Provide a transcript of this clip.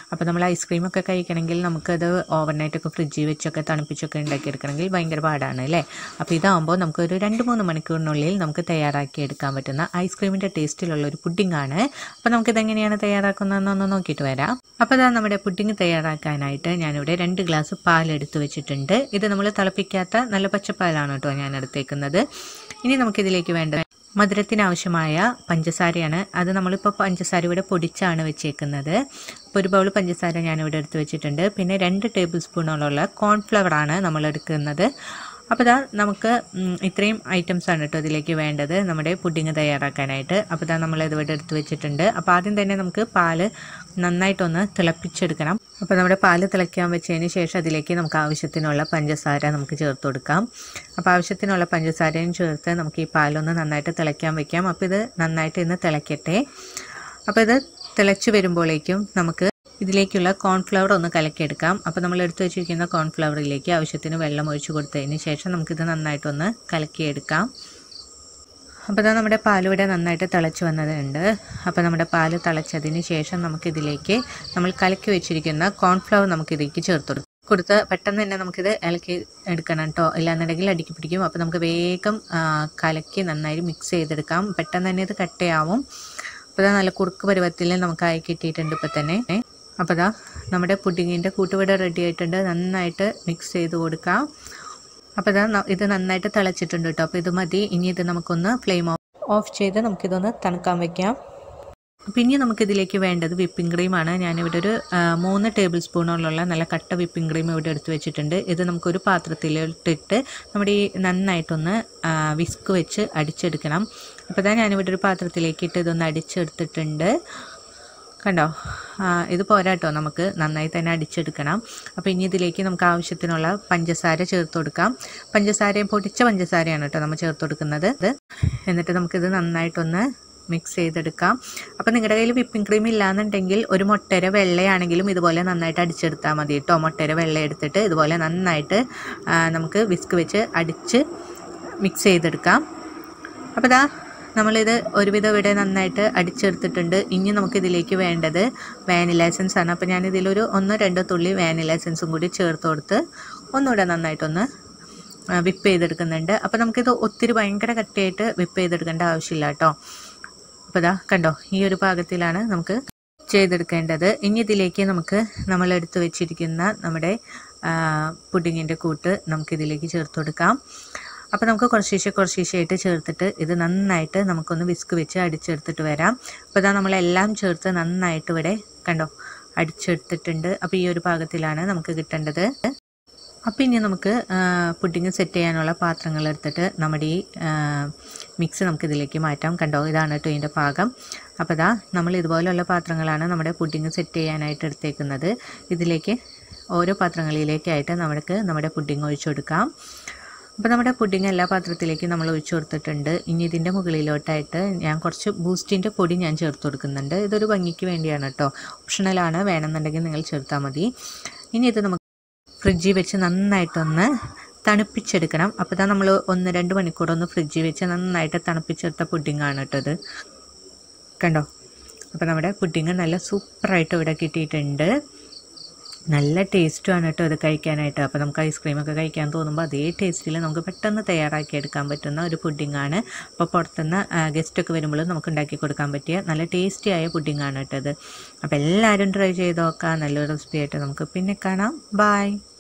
അപ്പോൾ നമ്മൾ ഐസ്ക്രീമൊക്കെ കഴിക്കണമെങ്കിൽ നമുക്കത് ഓവർനൈറ്റൊക്കെ ഫ്രിഡ്ജിൽ വെച്ചൊക്കെ തണുപ്പിച്ചൊക്കെ ഉണ്ടാക്കിയെടുക്കണമെങ്കിൽ ഭയങ്കര പാടാണ് അല്ലേ അപ്പോൾ ഇതാകുമ്പോൾ നമുക്കൊരു രണ്ട് മൂന്ന് മണിക്കൂറിനുള്ളിൽ നമുക്ക് തയ്യാറാക്കി എടുക്കാൻ പറ്റുന്ന ഐസ്ക്രീമിൻ്റെ ടേസ്റ്റിലുള്ള ഒരു പുഡിങ്ങാണ് അപ്പോൾ നമുക്കിത് എങ്ങനെയാണ് തയ്യാറാക്കുന്നതെന്നൊന്ന് നോക്കിയിട്ട് വരാം അപ്പോൾ ഇതാ നമ്മുടെ പുഡിങ് തയ്യാറാക്കാനായിട്ട് ഞാനിവിടെ രണ്ട് ഗ്ലാസ് പാൽ എടുത്ത് വെച്ചിട്ടുണ്ട് ഇത് നമ്മൾ തിളപ്പിക്കാത്ത നല്ല പച്ചപ്പാലാണ് കേട്ടോ ഞാൻ എടുത്തേക്കുന്നത് ഇനി നമുക്കിതിലേക്ക് വേണ്ട മധുരത്തിന് ആവശ്യമായ പഞ്ചസാരയാണ് അത് നമ്മളിപ്പോൾ പഞ്ചസാര ഇവിടെ പൊടിച്ചാണ് വെച്ചേക്കുന്നത് അപ്പോൾ ഒരു ബൗൾ പഞ്ചസാര ഞാനിവിടെ എടുത്ത് വെച്ചിട്ടുണ്ട് പിന്നെ രണ്ട് ടേബിൾ സ്പൂണോളമുള്ള കോൺഫ്ലവറാണ് നമ്മൾ എടുക്കുന്നത് അപ്പോൾ ഇതാ നമുക്ക് ഉം, ഇത്രയും ഐറ്റംസ് ആണ് കേട്ടോ ഇതിലേക്ക് വേണ്ടത് നമ്മുടെ പുഡിങ് തയ്യാറാക്കാനായിട്ട് അപ്പോൾ ഇതാ നമ്മൾ ഇതിവിടെ എടുത്ത് വെച്ചിട്ടുണ്ട് അപ്പോൾ ആദ്യം തന്നെ നമുക്ക് പാല് നന്നായിട്ടൊന്ന് തിളപ്പിച്ചെടുക്കണം അപ്പോൾ നമ്മുടെ പാല് തിളയ്ക്കാൻ വെച്ചതിന് ശേഷം അതിലേക്ക് നമുക്ക് ആവശ്യത്തിനുള്ള പഞ്ചസാര നമുക്ക് ചേർത്ത് കൊടുക്കാം അപ്പോൾ ആവശ്യത്തിനുള്ള പഞ്ചസാരയും ചേർത്ത് നമുക്ക് ഈ പാലൊന്ന് നന്നായിട്ട് തിളയ്ക്കാൻ വെക്കാം അപ്പോൾ ഇത് നന്നായിട്ട് ഇന്ന് തിളയ്ക്കട്ടെ അപ്പോൾ ഇത് തിളച്ച് വരുമ്പോഴേക്കും നമുക്ക് ഇതിലേക്കുള്ള കോൺഫ്ലവർ ഒന്ന് കലക്കിയെടുക്കാം അപ്പോൾ നമ്മൾ എടുത്തു വെച്ചിരിക്കുന്ന കോൺഫ്ലവറിലേക്ക് ആവശ്യത്തിന് വെള്ളം ഒഴിച്ചു കൊടുത്തതിന് ശേഷം നമുക്കിത് നന്നായിട്ടൊന്ന് കലക്കിയെടുക്കാം അപ്പോൾ ഇതാ നമ്മുടെ പാലിവിടെ നന്നായിട്ട് തിളച്ച് വന്നതുണ്ട് അപ്പോൾ നമ്മുടെ പാല് തിളച്ചതിന് ശേഷം നമുക്കിതിലേക്ക് നമ്മൾ കലക്കി വെച്ചിരിക്കുന്ന കോൺഫ്ലവർ നമുക്കിതിലേക്ക് ചേർത്ത് കൊടുക്കാം കൊടുത്ത് പെട്ടെന്ന് തന്നെ നമുക്കിത് ഇളക്കി എടുക്കണം കേട്ടോ ഇല്ലാന്നുണ്ടെങ്കിൽ അടുക്കി പിടിക്കും അപ്പോൾ നമുക്ക് വേഗം ആ, കലക്കി നന്നായി മിക്സ് ചെയ്തെടുക്കാം പെട്ടെന്ന് തന്നെ ഇത് കട്ടയാവും അപ്പോൾ ഇതാ നല്ല കുറുക്ക് പരുവത്തിൽ നമുക്കായി കിട്ടിയിട്ടുണ്ട് ഇപ്പോൾ തന്നെ അപ്പോൾ ഇതാ നമ്മുടെ പുഡിങ്ങിൻ്റെ കൂട്ടുവിട റെഡി ആയിട്ടുണ്ട് നന്നായിട്ട് മിക്സ് ചെയ്ത് കൊടുക്കാം അപ്പോൾ ഇതാ ന- ഇത് നന്നായിട്ട് തിളച്ചിട്ടുണ്ട് കേട്ടോ അപ്പോൾ ഇത് മതി ഇനി ഇത് നമുക്കൊന്ന് ഫ്ലെയിം ഓഫ് ചെയ്ത് നമുക്കിതൊന്ന് തണുക്കാൻ വെക്കാം പിന്നെ നമുക്കിതിലേക്ക് വേണ്ടത് വിപ്പിംഗ് ക്രീമാണ് ഞാനിവിടെ ഒരു ആ, മൂന്ന് ടേബിൾ സ്പൂണോളമുള്ള നല്ല കട്ട വിപ്പിംഗ് ക്രീം ഇവിടെ എടുത്ത് വെച്ചിട്ടുണ്ട് ഇത് നമുക്കൊരു പാത്രത്തിലിട്ടിട്ട് നമ്മുടെ ഈ നന്നായിട്ടൊന്ന് വിസ്ക് വെച്ച് അടിച്ചെടുക്കണം അപ്പോൾ ഇതാ ഞാനിവിടെ ഒരു പാത്രത്തിലേക്ക് ഇട്ട് ഇതൊന്ന് അടിച്ചെടുത്തിട്ടുണ്ട് കണ്ടോ ആ, ഇത് പോരാട്ടോ നമുക്ക് നന്നായി തന്നെ അടിച്ചെടുക്കണം അപ്പോൾ ഇനി ഇതിലേക്ക് നമുക്ക് ആവശ്യത്തിനുള്ള പഞ്ചസാര ചേർത്ത് കൊടുക്കാം പഞ്ചസാരയും പൊടിച്ച പഞ്ചസാരയാണ് കേട്ടോ നമ്മൾ ചേർത്ത് കൊടുക്കുന്നത് ഇത് എന്നിട്ട് നമുക്കിത് നന്നായിട്ടൊന്ന് മിക്സ് ചെയ്തെടുക്കാം അപ്പോൾ നിങ്ങളുടെ കയ്യിൽ വിപ്പിംഗ് ക്രീം ഇല്ലാന്നുണ്ടെങ്കിൽ ഒരു മുട്ടര വെള്ളയാണെങ്കിലും ഇതുപോലെ നന്നായിട്ട് അടിച്ചെടുത്താൽ മതി കേട്ടോ മുട്ടര വെള്ള എടുത്തിട്ട് ഇതുപോലെ നന്നായിട്ട് ആ, നമുക്ക് വിസ്ക് വെച്ച് അടിച്ച് മിക്സ് ചെയ്തെടുക്കാം അപ്പോൾ ഇതാ നമ്മളിത് ഒരുവിധം ഇവിടെ നന്നായിട്ട് അടിച്ചെടുത്തിട്ടുണ്ട് ഇനി നമുക്കിതിലേക്ക് വേണ്ടത് വാനില എസൻസ് ആണ് അപ്പോൾ ഞാനിതിലൊരു ഒന്നോ രണ്ടോ തുള്ളി വാനില എസൻസും കൂടി ചേർത്ത് കൊടുത്ത് ഒന്നുകൂടെ നന്നായിട്ടൊന്ന് വിപ്പ് ചെയ്തെടുക്കുന്നുണ്ട് അപ്പോൾ നമുക്കിത് ഒത്തിരി ഭയങ്കര കട്ടിയായിട്ട് വിപ്പ് ചെയ്തെടുക്കേണ്ട ആവശ്യമില്ല കേട്ടോ അപ്പോൾ ഇതാ കണ്ടോ ഈ ഒരു പാകത്തിലാണ് നമുക്ക് ചെയ്തെടുക്കേണ്ടത് ഇനി ഇതിലേക്ക് നമുക്ക് നമ്മൾ എടുത്തു വെച്ചിരിക്കുന്ന നമ്മുടെ പുഡിങ്ങിൻ്റെ കൂട്ട് നമുക്കിതിലേക്ക് ചേർത്ത് കൊടുക്കാം അപ്പോൾ നമുക്ക് കുറച്ചേശ്ശെ കുറച്ചേശ്ശെയായിട്ട് ചേർത്തിട്ട് ഇത് നന്നായിട്ട് നമുക്കൊന്ന് വിസ്ക് വെച്ച് അടിച്ചെടുത്തിട്ട് വരാം അപ്പോൾ ഇതാ നമ്മളെല്ലാം ചേർത്ത് നന്നായിട്ട് ഇവിടെ കണ്ടോ അടിച്ചെടുത്തിട്ടുണ്ട് അപ്പോൾ ഈ ഒരു പാകത്തിലാണ് നമുക്ക് കിട്ടേണ്ടത് അപ്പോൾ ഇനി നമുക്ക് പുഡിങ് സെറ്റ് ചെയ്യാനുള്ള പാത്രങ്ങൾ എടുത്തിട്ട് നമ്മുടെ ഈ മിക്സ് നമുക്ക് ഇതിലേക്ക് മാറ്റാം കണ്ടോ ഇതാണ് കേട്ടോ ഇതിൻ്റെ പാകം അപ്പോൾ ഇതാ നമ്മൾ ഇതുപോലെയുള്ള പാത്രങ്ങളാണ് നമ്മുടെ പുഡിങ് സെറ്റ് ചെയ്യാനായിട്ട് എടുത്തേക്കുന്നത് ഇതിലേക്ക് ഓരോ പാത്രങ്ങളിലേക്കായിട്ട് നമുക്ക് നമ്മുടെ പുഡിങ് ഒഴിച്ചു കൊടുക്കാം അപ്പോൾ നമ്മുടെ പുഡിങ് എല്ലാ പാത്രത്തിലേക്കും നമ്മൾ ഒഴിച്ചു കൊടുത്തിട്ടുണ്ട് ഇനി ഇതിൻ്റെ മുകളിലോട്ടായിട്ട് ഞാൻ കുറച്ച് ബൂസ്റ്റിൻ്റെ പൊടി ഞാൻ ചേർത്ത് കൊടുക്കുന്നുണ്ട് ഇതൊരു ഭംഗിക്ക് വേണ്ടിയാണ് കേട്ടോ ഓപ്ഷണലാണ് വേണമെന്നുണ്ടെങ്കിൽ നിങ്ങൾ ചേർത്താൽ മതി ഇനി ഇത് നമുക്ക് ഫ്രിഡ്ജിൽ വെച്ച് നന്നായിട്ടൊന്ന് തണുപ്പിച്ചെടുക്കണം അപ്പോൾ ഇതാ നമ്മൾ ഒന്ന് രണ്ട് മണിക്കൂർ ഒന്ന് ഫ്രിഡ്ജിൽ വെച്ച് നന്നായിട്ട് തണുപ്പിച്ചെടുത്ത പുഡിങ്ങാണ് കേട്ടോ ഇത് കണ്ടോ അപ്പോൾ നമ്മുടെ പുഡിങ് നല്ല സൂപ്പറായിട്ട് ഇവിടെ കിട്ടിയിട്ടുണ്ട് നല്ല ടേസ്റ്റുമാണ് കേട്ടോ ഇത് കഴിക്കാനായിട്ട് അപ്പോൾ നമുക്ക് ഐസ്ക്രീമൊക്കെ കഴിക്കാൻ തോന്നുമ്പോൾ അതേ ടേസ്റ്റിൽ നമുക്ക് പെട്ടെന്ന് തയ്യാറാക്കി എടുക്കാൻ പറ്റുന്ന ഒരു പുഡിങ്ങാണ് അപ്പോൾ പുറത്തുനിന്ന് ഗസ്റ്റൊക്കെ വരുമ്പോൾ നമുക്ക് ഉണ്ടാക്കി കൊടുക്കാൻ പറ്റിയ നല്ല ടേസ്റ്റി ആയ പുഡിങ്ങാണ് കേട്ടോ ഇത് അപ്പോൾ എല്ലാവരും ട്രൈ ചെയ്ത് നോക്കാം നല്ലൊരു റെസിപ്പി ആയിട്ട് നമുക്ക് പിന്നെ കാണാം ബായ്